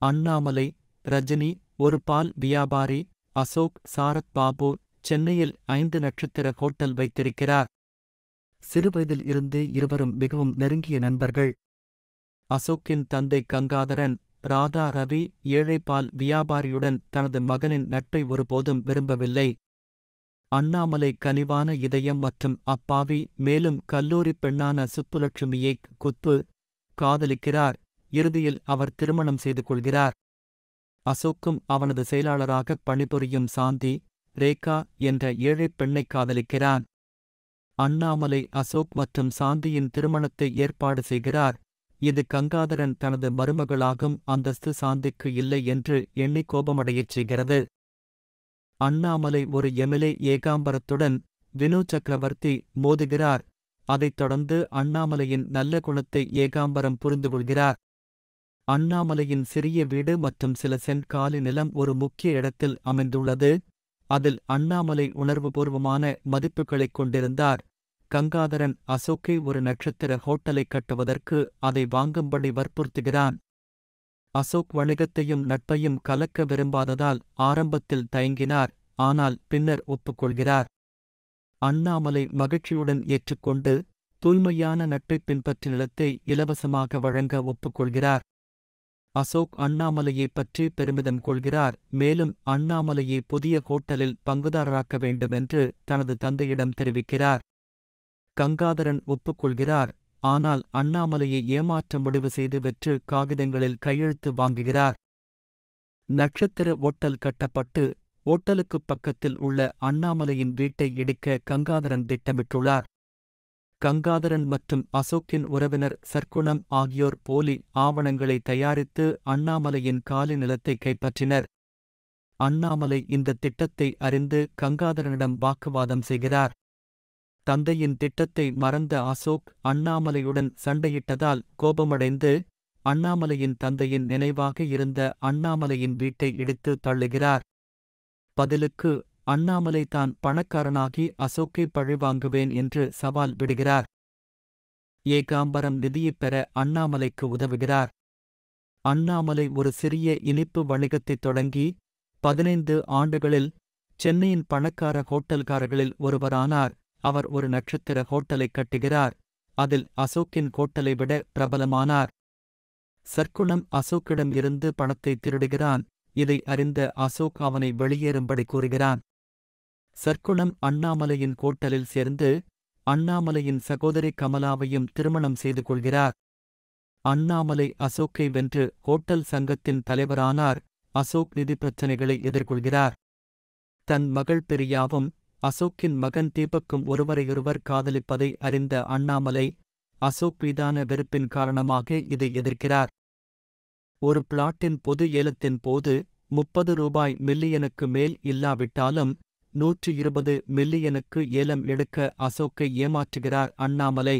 அண்ணாமலை ரஜினி ஒரு பால் வியாபாரி அசோக் சாரத் பாபு சென்னையில் ஐந்து நட்சத்திர ஹோட்டல் வைத்திருக்கிறார் சிறுவயதில் இருந்து இருவரும் மிகவும் நெருங்கிய நண்பர்கள் அசோக்கின் தந்தை கங்காதரன் ராதா ரவி ஏழைப்பால் வியாபாரியுடன் தனது மகனின் நட்பை ஒருபோதும் விரும்பவில்லை அண்ணாமலை கனிவான இதயம் மற்றும் அப்பாவி மேலும் கல்லூரி பெண்ணான சுப்புலட்சுமியை குத்து காதலிக்கிறார் இறுதியில் அவர் திருமணம் செய்து கொள்கிறார் அசோக்கும் அவனது செயலாளராக பணிபுரியும் சாந்தி ரேகா என்ற ஏழைப் பெண்ணைக் காதலிக்கிறான் அண்ணாமலை அசோக் மற்றும் சாந்தியின் திருமணத்தை ஏற்பாடு செய்கிறார் இது கங்காதரன் தனது மருமகளாகும் அந்தஸ்து சாந்திக்கு இல்லை என்று எண்ணி கோபமடையச் செய்கிறது அண்ணாமலை ஒரு எமிலே ஏகாம்பரத்துடன் வினு சக்கரவர்த்தி மோதுகிறார் அதைத் தொடர்ந்து அண்ணாமலையின் நல்ல குணத்தை ஏகாம்பரம் புரிந்துகொள்கிறார் அண்ணாமலையின் சிறிய வீடு மற்றும் சில சென்ட் காலி நிலம் ஒரு முக்கிய இடத்தில் அமைந்துள்ளது அதில் அண்ணாமலை உணர்வுபூர்வமான மதிப்புகளைக் கொண்டிருந்தார் கங்காதரன் அசோக்கை ஒரு நட்சத்திர ஹோட்டலை கட்டுவதற்கு அதை வாங்கும்படி வற்புறுத்துகிறான் அசோக் வணிகத்தையும் நட்பையும் கலக்க விரும்பாததால் ஆரம்பத்தில் தயங்கினார் ஆனால் பின்னர் ஒப்புக்கொள்கிறார் அண்ணாமலை மகிழ்ச்சியுடன் ஏற்றுக்கொண்டு தூய்மையான நட்பைப் பின்பற்றி நிலத்தை இலவசமாக வழங்க ஒப்புக்கொள்கிறார் அசோக் அண்ணாமலையைப் பற்றி பெருமிதம் கொள்கிறார் மேலும் அண்ணாமலையை புதிய ஹோட்டலில் பங்குதாரராக்க வேண்டுமென்று தனது தந்தையிடம் தெரிவிக்கிறார் கங்காதரன் ஒப்புக்கொள்கிறார் ஆனால் அண்ணாமலையை ஏமாற்ற முடிவு செய்து வெற்று காகிதங்களில் கையெழுத்து வாங்குகிறார் நட்சத்திர ஓட்டல் கட்டப்பட்டு ஓட்டலுக்குப் பக்கத்தில் உள்ள அண்ணாமலையின் வீட்டை இடிக்க கங்காதரன் திட்டமிட்டுள்ளார் கங்காதரன் மற்றும் அசோக்கின் உறவினர் சர்க்குணம் ஆகியோர் போலி ஆவணங்களை தயாரித்து அண்ணாமலையின் காலி நிலத்தை கைப்பற்றினர் அண்ணாமலை இந்த திட்டத்தை அறிந்து கங்காதரனிடம் வாக்குவாதம் செய்கிறார் தந்தையின் திட்டத்தை மறந்த அசோக் அண்ணாமலையுடன் சண்டையிட்டதால் கோபமடைந்து அண்ணாமலையின் தந்தையின் நினைவாக இருந்த அண்ணாமலையின் வீட்டை இடித்து தள்ளுகிறார் பதிலுக்கு அண்ணாமலை தான் பணக்காரனாகி அசோக்கை பழிவாங்குவேன் என்று சவால் விடுகிறார் ஏகாம்பரம் நிதியைப் பெற அண்ணாமலைக்கு உதவுகிறார் அண்ணாமலை ஒரு சிறிய இனிப்பு வணிகத்தைத் தொடங்கி பதினைந்து ஆண்டுகளில் சென்னையின் பணக்கார ஹோட்டல்காரர்களில் ஒருவரானார் அவர் ஒரு நட்சத்திர ஹோட்டலைக் கட்டுகிறார் அதில் அசோக்கின் ஹோட்டலை விட பிரபலமானார் சர்க்குணம் அசோக்கிடம் இருந்து பணத்தை திருடுகிறான் இதை அறிந்த அசோக் அவனை வெளியேறும்படி கூறுகிறான் சர்க்குணம் அண்ணாமலையின் கோட்டலில் சேர்ந்து அண்ணாமலையின் சகோதரி கமலாவையும் திருமணம் செய்து கொள்கிறார் அண்ணாமலை அசோக்கை வென்று ஹோட்டல் சங்கத்தின் தலைவரானார் அசோக் நிதி பிரச்சினைகளை எதிர்கொள்கிறார் தன் மகள் பெரியாவும் அசோக்கின் மகன் தீபக்கும் ஒருவரையொருவர் காதலிப்பதை அறிந்த அண்ணாமலை அசோக் மீதான வெறுப்பின் காரணமாக இதை எதிர்க்கிறார் ஒரு பிளாட்டின் பொது ஏலத்தின் போது முப்பது ரூபாய் மில்லியனுக்கு மேல் இல்லாவிட்டாலும் நூற்று இருபது மில்லியனுக்கு ஏலம் எடுக்க அசோக்கை ஏமாற்றுகிறார் அண்ணாமலை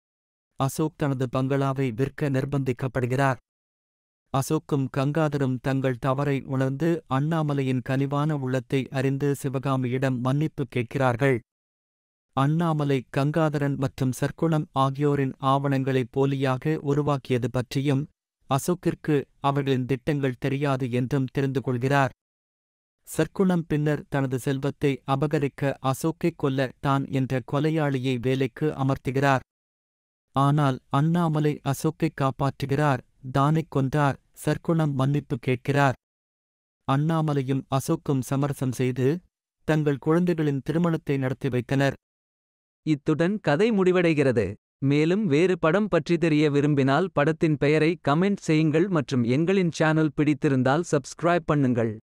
அசோக் தனது பங்களாவை விற்க நிர்பந்திக்கப்படுகிறார் அசோக்கும் கங்காதரும் தங்கள் தவறை உணர்ந்து அண்ணாமலையின் கனிவான உள்ளத்தை அறிந்து சிவகாமியிடம் மன்னிப்பு கேட்கிறார்கள் அண்ணாமலை கங்காதரன் மற்றும் சர்க்குணம் ஆகியோரின் ஆவணங்களை போலியாக உருவாக்கியது பற்றியும் அசோக்கிற்கு அவர்களின் திட்டங்கள் தெரியாது என்றும் தெரிந்து கொள்கிறார் சர்க்குணம் பின்னர் தனது செல்வத்தை அபகரிக்க அசோக்கைக் கொல்ல தான் என்ற கொலையாளியை வேலைக்கு அமர்த்துகிறார் ஆனால் அண்ணாமலை அசோக்கைக் காப்பாற்றுகிறார் தானைக் கொன்றார் சர்க்குணம் மன்னிப்பு கேட்கிறார் அண்ணாமலையும் அசோக்கும் சமரசம் செய்து தங்கள் குழந்தைகளின் திருமணத்தை நடத்தி வைத்தனர் இத்துடன் கதை முடிவடைகிறது மேலும் வேறு படம் பற்றி தெரிய விரும்பினால் படத்தின் பெயரை கமெண்ட் செய்யுங்கள் மற்றும் எங்களின் சேனல் பிடித்திருந்தால் சப்ஸ்கிரைப் பண்ணுங்கள்